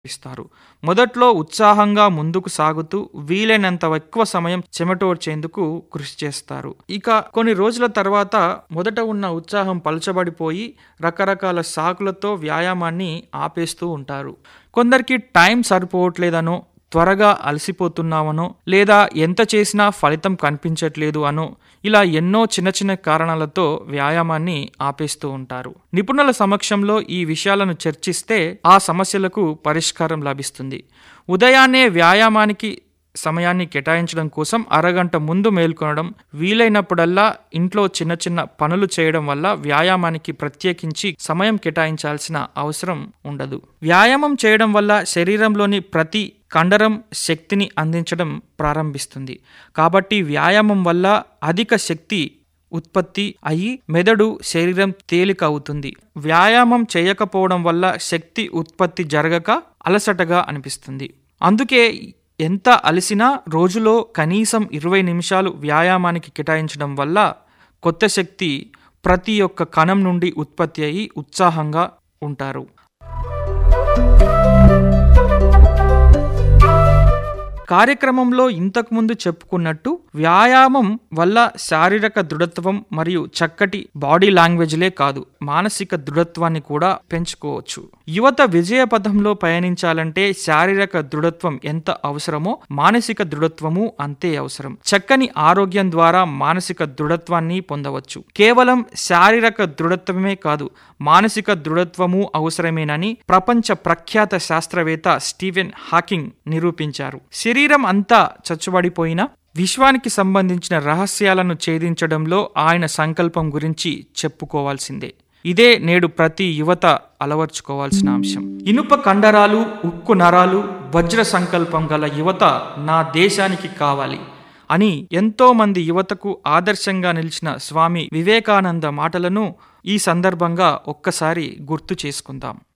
ఇస్తారు మొదట్లో ఉత్సాహంగా ముందుకు సాగుతూ వీలైనంత ఎక్కువ సమయం చెమటోడ్చేందుకు కృషి చేస్తారు ఇక కొన్ని రోజుల తర్వాత మొదట ఉన్న ఉత్సాహం పలచబడిపోయి రకరకాల సాకులతో వ్యాయామాన్ని ఆపేస్తూ ఉంటారు కొందరికి టైం సరిపోవట్లేదనో త్వరగా అలసిపోతున్నామనో లేదా ఎంత చేసినా ఫలితం కనిపించట్లేదు అనో ఇలా ఎన్నో చిన్న చిన్న కారణాలతో వ్యాయామాన్ని ఆపేస్తూ ఉంటారు నిపుణుల సమక్షంలో ఈ విషయాలను చర్చిస్తే ఆ సమస్యలకు పరిష్కారం లభిస్తుంది ఉదయాన్నే వ్యాయామానికి సమయాన్ని కేటాయించడం కోసం అరగంట ముందు మేల్కొనడం వీలైనప్పుడల్లా ఇంట్లో చిన్న చిన్న పనులు చేయడం వల్ల వ్యాయామానికి ప్రత్యేకించి సమయం కేటాయించాల్సిన అవసరం ఉండదు వ్యాయామం చేయడం వల్ల శరీరంలోని ప్రతి కండరం శక్తిని అందించడం ప్రారంభిస్తుంది కాబట్టి వ్యాయామం వల్ల అధిక శక్తి ఉత్పత్తి అయి మెదడు శరీరం తేలిక అవుతుంది వ్యాయామం చేయకపోవడం వల్ల శక్తి ఉత్పత్తి జరగక అలసటగా అనిపిస్తుంది అందుకే ఎంత అలసినా రోజులో కనీసం ఇరవై నిమిషాలు వ్యాయామానికి కేటాయించడం వల్ల కొత్త శక్తి ప్రతి ఒక్క కణం నుండి ఉత్పత్తి అయి ఉత్సాహంగా ఉంటారు కార్యక్రమంలో ఇంతకుముందు చెప్పుకున్నట్టు వ్యాయామం వల్ల శారీరక దృఢత్వం మరియు చక్కటి బాడీ లాంగ్వేజ్లే కాదు మానసిక దృఢత్వాన్ని కూడా పెంచుకోవచ్చు యువత విజయ పథంలో పయనించాలంటే శారీరక దృఢత్వం ఎంత అవసరమో మానసిక దృఢత్వము అంతే అవసరం చక్కని ఆరోగ్యం ద్వారా మానసిక దృఢత్వాన్ని పొందవచ్చు కేవలం శారీరక దృఢత్వమే కాదు మానసిక దృఢత్వము అవసరమేనని ప్రపంచ ప్రఖ్యాత శాస్త్రవేత్త స్టీవెన్ హాకింగ్ నిరూపించారు శరీరం అంతా చచ్చుబడిపోయినా విశ్వానికి సంబంధించిన రహస్యాలను ఛేదించడంలో ఆయన సంకల్పం గురించి చెప్పుకోవాల్సిందే ఇదే నేడు ప్రతి యువత అలవర్చుకోవాల్సిన అంశం ఇనుప కండరాలు ఉక్కు నరాలు వజ్ర సంకల్పం గల యువత నా దేశానికి కావాలి అని ఎంతో మంది యువతకు ఆదర్శంగా నిలిచిన స్వామి వివేకానంద మాటలను ఈ సందర్భంగా ఒక్కసారి గుర్తు చేసుకుందాం